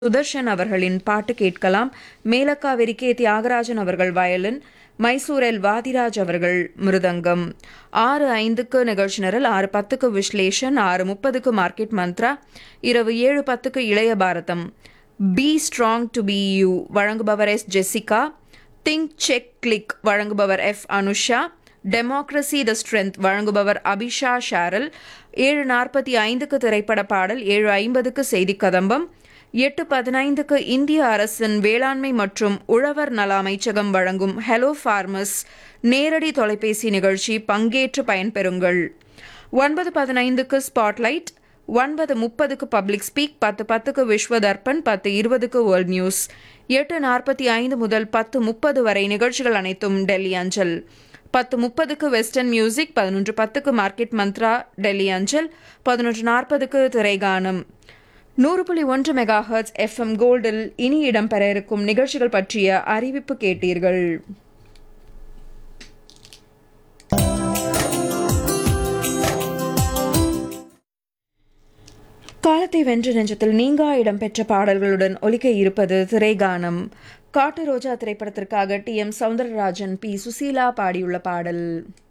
சுதர்ஷன் அவர்களின் பாட்டு கேட்கலாம் மேலக்காவிரி கே தியாகராஜன் அவர்கள் வயலின் மைசூரில் வாதிராஜ் அவர்கள் மிருதங்கம் ஆறு ஐந்துக்கு நிகழ்ச்சி நிரல் ஆறு பத்துக்கு விஸ்லேஷன் ஆறு முப்பதுக்கு மார்க்கெட் மந்த்ரா இரவு ஏழு பத்துக்கு Ilaiya Bharatham be strong to be you வழங்குபவர் S Jessica think check click வழங்குபவர் F Anusha democracy the strength வழங்குபவர் அபிஷா ஷாரல் ஏழு நாற்பத்தி ஐந்துக்கு திரைப்பட பாடல் ஏழு ஐம்பதுக்கு செய்தி கதம்பம் எட்டு பதினைந்துக்கு இந்திய அரசின் வேளாண்மை மற்றும் உழவர் நல அமைச்சகம் வழங்கும் ஹலோ ஃபார்மர்ஸ் நேரடி தொலைபேசி நிகழ்ச்சி பங்கேற்று பயன்பெறுங்கள் ஒன்பது பதினைந்துக்கு ஸ்பாட்லைட் ஒன்பது முப்பதுக்கு பப்ளிக் ஸ்பீக் பத்து பத்துக்கு விஸ்வ தர்ப்பண் பத்து இருபதுக்கு வேர்ல்ட் நியூஸ் எட்டு நாற்பத்தி ஐந்து முதல் பத்து முப்பது வரை நிகழ்ச்சிகள் அனைத்தும் டெல்லி அஞ்சல் பத்து முப்பதுக்கு வெஸ்டர்ன் மியூசிக் பதினொன்று பத்துக்கு மார்க்கெட் மந்த்ரா டெல்லி அஞ்சல் பதினொன்று நாற்பதுக்கு திரைகானம் நூறு புள்ளி ஒன்று மெகா ஹர்ட்ஸ் எஃப்எம் கோல்டில் இனி இடம்பெற இருக்கும் நிகழ்ச்சிகள் பற்றிய அறிவிப்பு கேட்டீர்கள் காலத்தை வென்ற நெஞ்சத்தில் நீங்கா இடம்பெற்ற பாடல்களுடன் ஒலிக்க இருப்பது திரைகானம் காட்டு ரோஜா திரைப்படத்திற்காக T M Soundararajan P Susheela பாடியுள்ள பாடல்